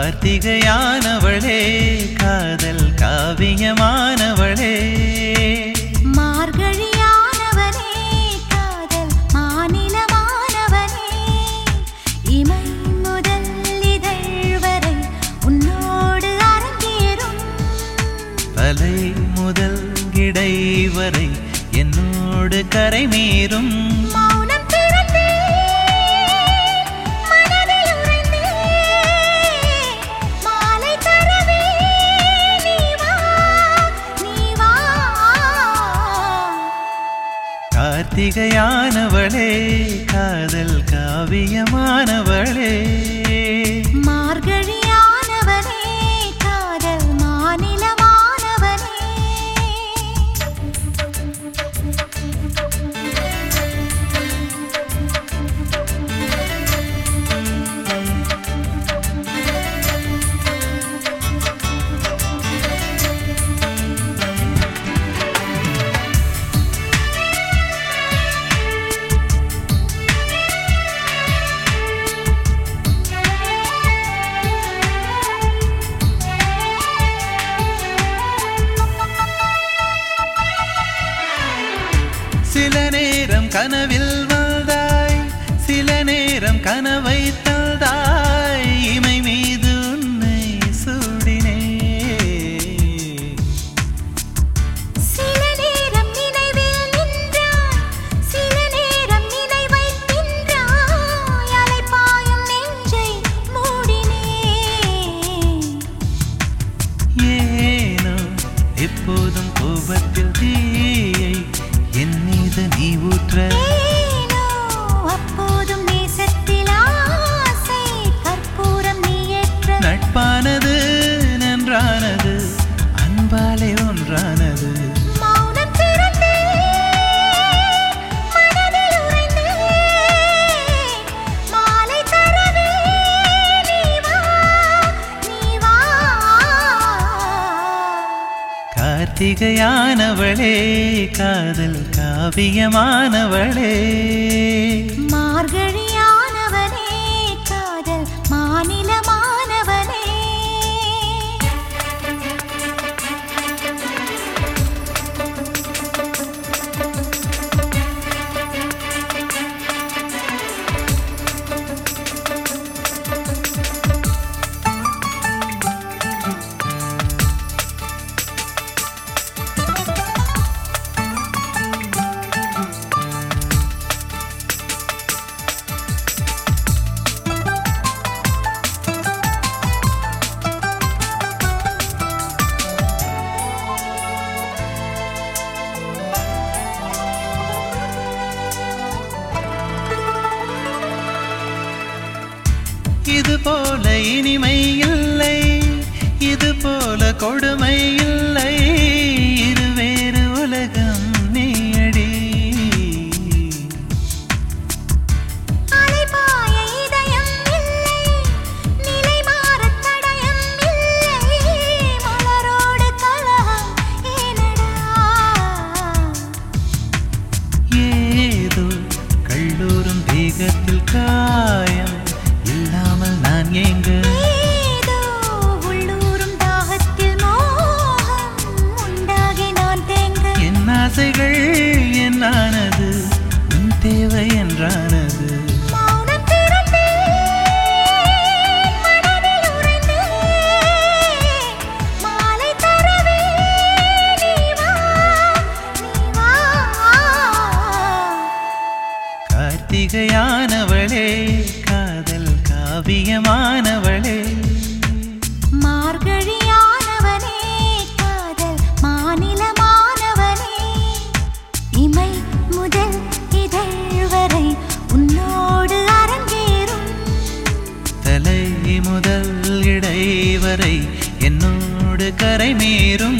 கார்த்திகையானவளே காதல் காவியமானவளே மார்கழியானவனே காதல் மாநிலமானவனே இமை முதல் இதழ் வரை உன்னோடு அரங்கேறும் தலை முதல் இடை வரை என்னோடு கரை மீறும் மௌனம் திறந்தேன், மனதில் உறைந்தேன். மாலை தரவே நீ வா, நீ வா. கார்த்திகையானவளே காதல் காவியமானவளே மார்கழியானவனே காதல் மாநிலமானவனே சில நேரம் கனவில் வந்தாய் சில நேரம் கனவை தந்தாய் இமை மீது உன்னை சூடினே சில நேரம் நினைவில் நின்றாய் சில நேரம் நினைவை தின்றாய் அலைபாயும் நெஞ்சை மூடினேன் ஏனோ எப்போதும் கோபத்தில் தீயை என் மீது நீ ஊற்ற ஏனோ அப்போதும் நேசத்தில் ஆசை கற்பூரம் நீ ஏற்ற நட்பானது நன்றானது அன்பாலே ஒன்றானது மௌனம் திறந்தேன், மனதில் உறைந்தேன். மாலை தரவே நீ வா, நீ வா. கார்த்திகையானவளே காதல் காவியமானவளே மார்கழியானவனே காதல் மாநிலமானவனே இது போல இனிமை இல்லை இது போல கொடுமை இல்லை இருவேறு உலகம் நீயடி அலைபாய இதயம் இல்லை நிலை மாறத் தடயம் இல்லை மலரோடு கலகம் ஏனடா ஏதோ கல்லூரும் தேகத்தில் காயம் இல்லாமல் நான் எங்க ஏதோ உள்ளூரும் தாகத்தில் மோகம் உண்டாகி நான் தேங்க என் ஆசைகள் என்னானது உன் தேவை என்றானது மௌனம் திறந்தேன், மனதில் உறைந்தேன். மாலை தரவே நீ வா, நீ வா. கார்த்திகையானவளே காதல் காவியமானவளே மார்கழியானவனே காதல் மாநிலமானவனே இமை முதல் இதழ் வரை உன்னோடு அரங்கேறும் தலை முதல் இடை வரை என்னோடு கரை மீறும்